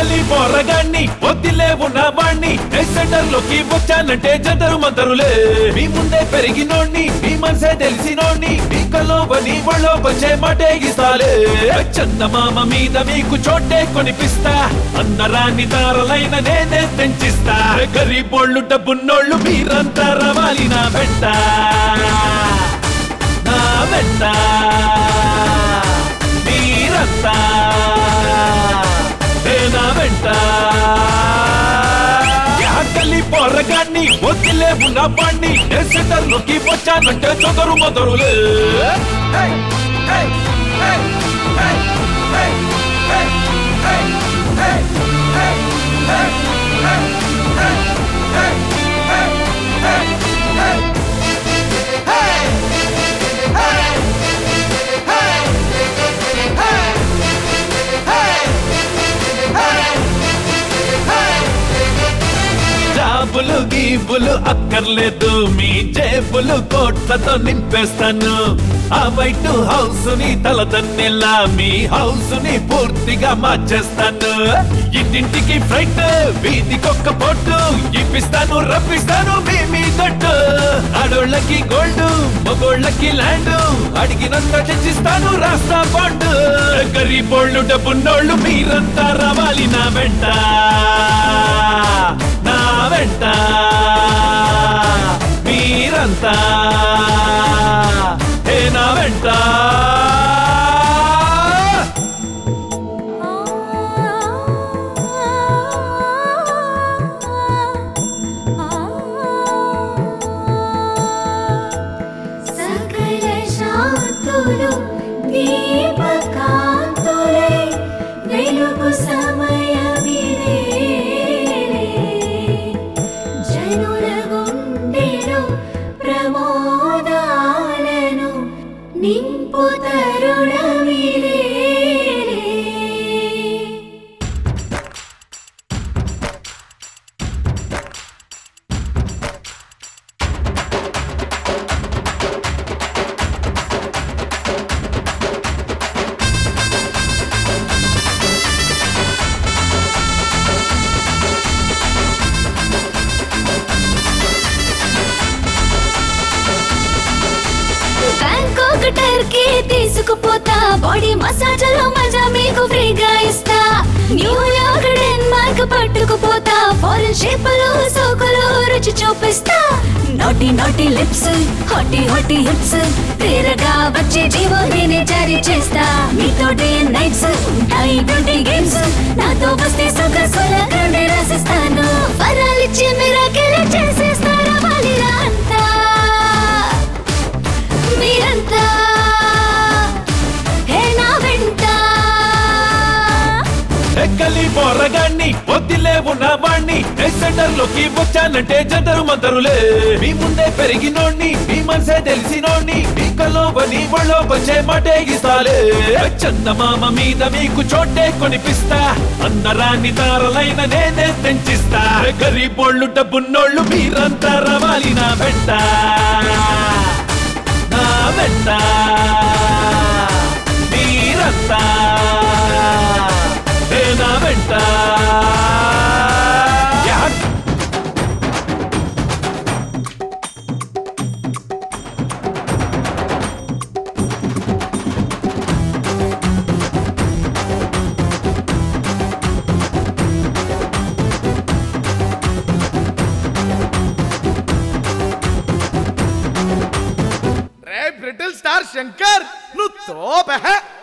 ఎక్కలి పోరగాన్ని వద్దిలే ఉన్నవాణ్ణి centre లోకి వచ్చానంటే జంతరు మంతరులే మీ ముందే పెరిగినోణ్ణి మీ మనసే తెలిసినోణ్ణి మీ కలోబని ఒళ్ళో వచ్చే మాటే ఇస్తాలే చందమామ మీద మీకు చోటే కొనిపిస్తా అన్నరాన్ని తారలైన నేనే తెంచిస్తా గరీబోళ్ళు డబ్బున్నోళ్ళు మీరంతా రవాలి నా వెంట నా వెంట మీరంతా ఏ నా వెంట ఆకలి పొరగాన్ని వదిలే ఉన్న పాన్ని సెంటర్ లోకి వచ్చానంటే చొదరు మొదరులే జాబులు గీబులు అక్కర్లేదు మీ జేబులు కోట్లతో నింపేస్తాను ఆ వైట్ హౌస్ ని తలదన్నెలా మీ హౌస్ ని పూర్తిగా మార్చేస్తాను ఇంటింటికి ఫ్రైట్ వీధికొక్క పొట్టు ఇప్పిస్తాను రప్పిస్తాను మీ మీ తట్టు ఆడోళ్ళకి గోల్డ్ మగోళ్ళకి ల్యాండ్ అడిగినంత తెచ్చిస్తాను రాస్తా బాండ్ గరీబోళ్ళు డబ్బున్నోళ్ళు మీరంతా రావాలి నా వెంట నా వెంట మీరంతా ఏ నా వెంట సకల శాంతులు దీపకాంతులై వెలుగు సమయమిదే జనుల గుండెలో ప్రమోదాలను నింపు తరుణమిదే బ్యాంకాక్ టర్కీ తీసుకుపోతా బాడీ మసాజ్ లో మజా మీకు ఫ్రీగా ఇస్తా న్యూయార్క్ డెన్మార్క్ పట్టుకుపోతా ఫారెన్ షేపులు సోకులు రుచి చూపిస్తా నోటి నోటి లిప్స్ హాటి హాటి హిప్స్ తీరగా వచ్చే జీవో నేనే జారీ చేస్తా మీతో డే నైట్స్ ఉంటాయి బ్యూటీ గేమ్స్ నాతో వస్తే సుఖ సులకనే రాసిస్తాను వరాలిచ్చి మిరాకిల్ చేసేస్తారా వాలిరా అంతా మీరంతా హే నా వెంట ఎక్కలి పోరగాన్ని వద్దిలే ఉన్నవాణ్ణి సెంటర్ లోకి వచ్చానంటే జంతరు మంతరులే మీ ముందే పెరిగినోణ్ణి మీ మనసే తెలిసినోణ్ణి మీ కలోబని ఒళ్ళో వచ్చే మాటే ఇస్తాలే చందమామ మీద మీకు చోటే కొనిపిస్తా అన్నరాన్ని తారలైన నేనే తెంచిస్తా గరీబోళ్ళు డబ్బున్నోళ్ళు మీరంతా రవాలి నా వెంట నా వెంట మీరంతా ఏ నా వెంట యా రే బ్రిటిల్ స్టార్ శంకర్ నువ్వు తోప